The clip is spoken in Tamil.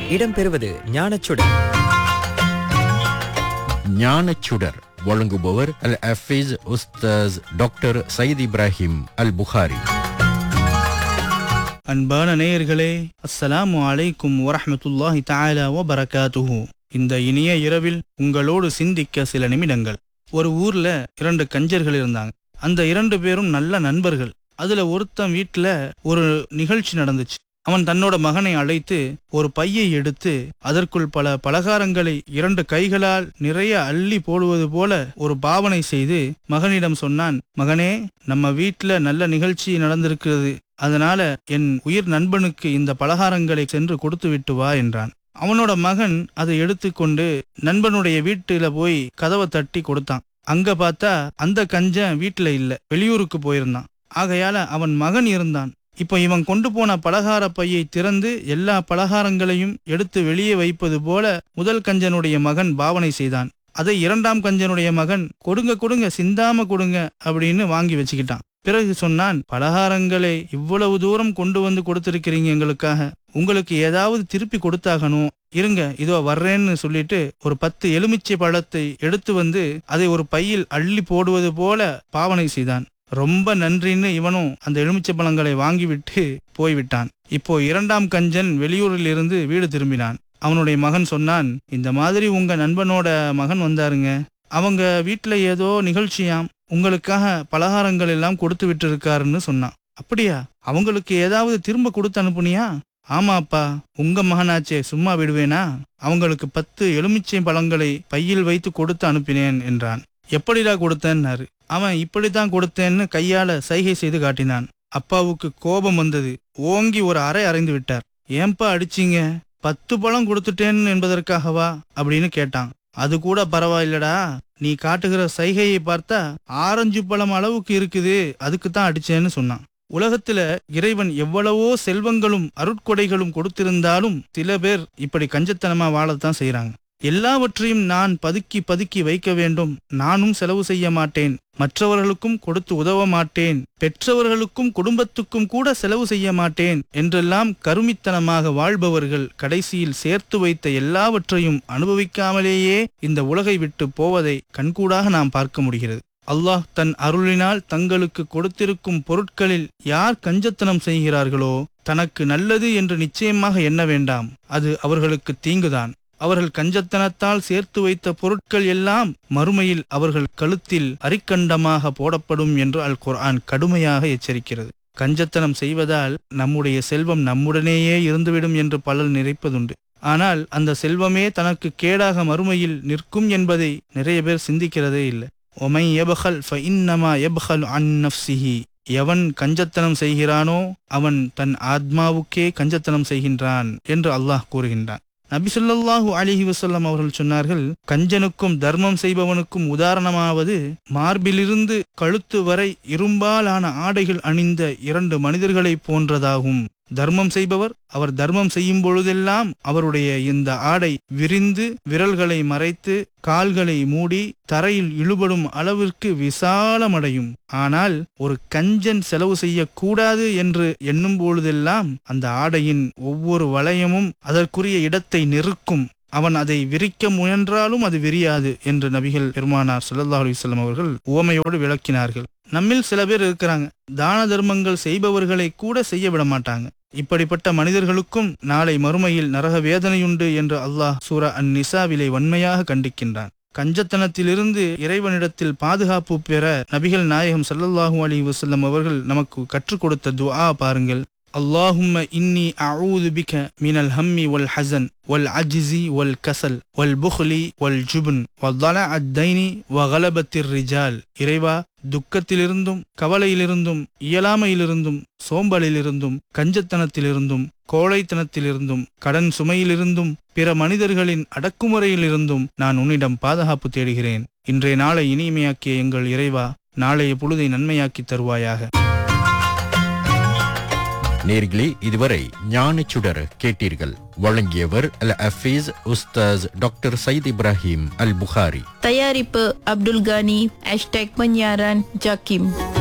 இடம்பெறுவது ஞானச்சுடர் ஞானச்சுடர் வழங்குபவர் அல் அஃபீஸ் உஸ்தாஸ் டாக்டர் சயீத் இப்ராஹிம் அல் புகாரி அன்பான நேயர்களே அஸ்ஸலாமு அலைக்கும் வரஹ்மத்துல்லாஹி தஆலா வ பரகாத்துஹு இந்த இனிய இரவில் உங்களோடு சிந்திக்க சில நிமிடங்கள் ஒரு ஊர்ல இரண்டு கஞ்சர்கள் இருந்தாங்க அந்த இரண்டு பேரும் நல்ல நண்பர்கள் அதுல ஒருத்தன் வீட்டுல ஒரு நிகழ்ச்சி நடந்துச்சு அவன் தன்னோட மகனை அழைத்து ஒரு பையை எடுத்து அதற்குள் பல பலகாரங்களை இரண்டு கைகளால் நிறைய அள்ளி போடுவது போல ஒரு பாவனை செய்து மகனிடம் சொன்னான் மகனே நம்ம வீட்டுல நல்ல நிகழ்ச்சி நடந்திருக்கிறது அதனால என் உயிர் நண்பனுக்கு இந்த பலகாரங்களை சென்று கொடுத்து விட்டு வா என்றான் அவனோட மகன் அதை எடுத்துக்கொண்டு நண்பனுடைய வீட்டுல போய் கதவை தட்டி கொடுத்தான் அங்க பார்த்தா அந்த கஞ்சன் வீட்டுல இல்ல வெளியூருக்கு போயிருந்தான் ஆகையால அவன் மகன் இருந்தான் இப்போ இவன் கொண்டு போன பலகார பையை திறந்து எல்லா பலகாரங்களையும் எடுத்து வெளியே வைப்பது போல முதல் கஞ்சனுடைய மகன் பாவனை செய்தான் அதை இரண்டாம் கஞ்சனுடைய மகன் கொடுங்க கொடுங்க சிந்தாம கொடுங்க அப்படின்னு வாங்கி வச்சுக்கிட்டான் பிறகு சொன்னான் பலகாரங்களை இவ்வளவு தூரம் கொண்டு வந்து கொடுத்திருக்கிறீங்க எங்களுக்காக உங்களுக்கு ஏதாவது திருப்பி கொடுத்தாகணும் இருங்க இதோ வர்றேன்னு சொல்லிட்டு ஒரு பத்து எலுமிச்சை பழத்தை எடுத்து வந்து அதை ஒரு பையில் அள்ளி போடுவது போல பாவனை செய்தான் ரொம்ப நன்றின்னு இவனும் அந்த எலுமிச்சை பழங்களை வாங்கிவிட்டு போய்விட்டான் இப்போ இரண்டாம் கஞ்சன் வெளியூரில் இருந்து வீடு திரும்பினான் அவனுடைய மகன் சொன்னான் இந்த மாதிரி உங்க நண்பனோட மகன் வந்தாருங்க அவங்க வீட்டுல ஏதோ நிகழ்ச்சியாம் உங்களுக்காக பலகாரங்கள் எல்லாம் கொடுத்து விட்டு இருக்காருன்னு சொன்னான் அப்படியா அவங்களுக்கு ஏதாவது திரும்ப கொடுத்து அனுப்புனியா ஆமாப்பா உங்க மகனாச்சே சும்மா விடுவேனா அவங்களுக்கு பத்து எலுமிச்சை பழங்களை பையில் வைத்து கொடுத்து அனுப்பினேன் என்றான் எப்படிடா கொடுத்தேன்னாரு அவன் இப்படித்தான் கொடுத்தேன்னு கையால சைகை செய்து காட்டினான் அப்பாவுக்கு கோபம் வந்தது ஓங்கி ஒரு அறை அறைந்து விட்டார் ஏன்பா அடிச்சீங்க பத்து பழம் கொடுத்துட்டேன் என்பதற்காகவா அப்படின்னு கேட்டான் அது கூட பரவாயில்லடா நீ காட்டுகிற சைகையை பார்த்தா ஆரஞ்சு பழம் அளவுக்கு இருக்குது அதுக்கு தான் அடிச்சேன்னு சொன்னான் உலகத்துல இறைவன் எவ்வளவோ செல்வங்களும் அருட்கொடைகளும் கொடுத்திருந்தாலும் சில பேர் இப்படி கஞ்சத்தனமா வாழத்தான் செய்றாங்க எல்லாவற்றையும் நான் பதுக்கி பதுக்கி வைக்க வேண்டும் நானும் செலவு செய்ய மாட்டேன் மற்றவர்களுக்கும் கொடுத்து உதவ மாட்டேன் பெற்றவர்களுக்கும் குடும்பத்துக்கும் கூட செலவு செய்ய மாட்டேன் என்றெல்லாம் கருமித்தனமாக வாழ்பவர்கள் கடைசியில் சேர்த்து வைத்த எல்லாவற்றையும் அனுபவிக்காமலேயே இந்த உலகை விட்டு போவதை கண்கூடாக நாம் பார்க்க முடிகிறது அல்லாஹ் தன் அருளினால் தங்களுக்கு கொடுத்திருக்கும் பொருட்களில் யார் கஞ்சத்தனம் செய்கிறார்களோ தனக்கு நல்லது என்று நிச்சயமாக எண்ண வேண்டாம் அது அவர்களுக்கு தீங்குதான் அவர்கள் கஞ்சத்தனத்தால் சேர்த்து வைத்த பொருட்கள் எல்லாம் மறுமையில் அவர்கள் கழுத்தில் அரிக்கண்டமாக போடப்படும் என்று அல் குர்ஆன் கடுமையாக எச்சரிக்கிறது கஞ்சத்தனம் செய்வதால் நம்முடைய செல்வம் நம்முடனேயே இருந்துவிடும் என்று பலர் நினைப்பதுண்டு ஆனால் அந்த செல்வமே தனக்கு கேடாக மறுமையில் நிற்கும் என்பதை நிறைய பேர் சிந்திக்கிறதே இல்லை ஒமை எபஹல் ஃப இன்னமா எபஹல் அன் நஃப்சிஹி எவன் கஞ்சத்தனம் செய்கிறானோ அவன் தன் ஆத்மாவுக்கே கஞ்சத்தனம் செய்கின்றான் என்று அல்லாஹ் கூறுகின்றான் நபி ஸல்லல்லாஹு அலிஹி வசல்லம் அவர்கள் சொன்னார்கள் கஞ்சனுக்கும் தர்மம் செய்பவனுக்கும் உதாரணமாவது மார்பிலிருந்து கழுத்து வரை இரும்பாலான ஆடைகள் அணிந்த இரண்டு மனிதர்களைப் போன்றதாகும் தர்மம் செய்பவர் அவர் தர்மம் செய்யும் பொழுதெல்லாம் அவருடைய இந்த ஆடை விரிந்து விரல்களை மறைத்து கால்களை மூடி தரையில் இழுபடும் அளவிற்கு விசாலமடையும் ஆனால் ஒரு கஞ்சன் செலவு செய்யக்கூடாது என்று எண்ணும் பொழுதெல்லாம் அந்த ஆடையின் ஒவ்வொரு வளையமும் அதற்குரிய இடத்தை நெருக்கும் அவன் அதை விரிக்க முயன்றாலும் அது விரியாது என்று நபிகள் பெருமானார் ஸல்லல்லாஹு அலைஹி வஸல்லம் அவர்கள் உவமையோடு விளக்கினார்கள் நம்மில் சில பேர் இருக்கிறாங்க தான தர்மங்கள் செய்பவர்களை கூட செய்ய விட மாட்டாங்க இப்படிப்பட்ட மனிதர்களுக்கும் நாளை மறுமையில் நரக வேதனையுண்டு என்று அல்லாஹ் சூரா அன் நிசாவிலே வன்மையாக கண்டிக்கின்றான் கஞ்சத்தனத்திலிருந்து இறைவனிடத்தில் பாதுகாப்பு பெற நபிகள் நாயகம் ஸல்லல்லாஹு அலைஹி வஸல்லம் அவர்கள் நமக்கு கற்றுக் கொடுத்த துஆ பாருங்கள் اللهم إني أعوذ بك من الهم والحزن والعجز والكسل والبخل والجبن وضلع الدين وغلبة الرجال இறைவா துக்கத்திலிருந்தும் கவலையிலிருந்தும் இயலாமையிலிருந்தும் சோம்பலிலிருந்தும் கஞ்சத்தனத்திலிருந்தும் கோழைத்தனத்திலிருந்தும் கடன் சுமையிலிருந்தும் பிற மனிதர்களின் அடக்குமுறையிலிருந்தும் நான் உன்னிடம் பாதுகாப்பு தேடுகிறேன் இன்றைய நாளை இனிமையாக்கிய எங்கள் இறைவா நாளைய பொழுதை நன்மையாக்கி தருவாயாக நேர்களே இதுவரை ஞானச்சுடர் கேட்டீர்கள் வழங்கியவர் அல் அஃபீஸ் உஸ்தாஸ் டாக்டர் சயீத் இப்ராஹிம் அல் புகாரி தயாரிப்பு அப்துல் கானி ஹேஷ்டேக் பன்யாரான் ஜாக்கிம்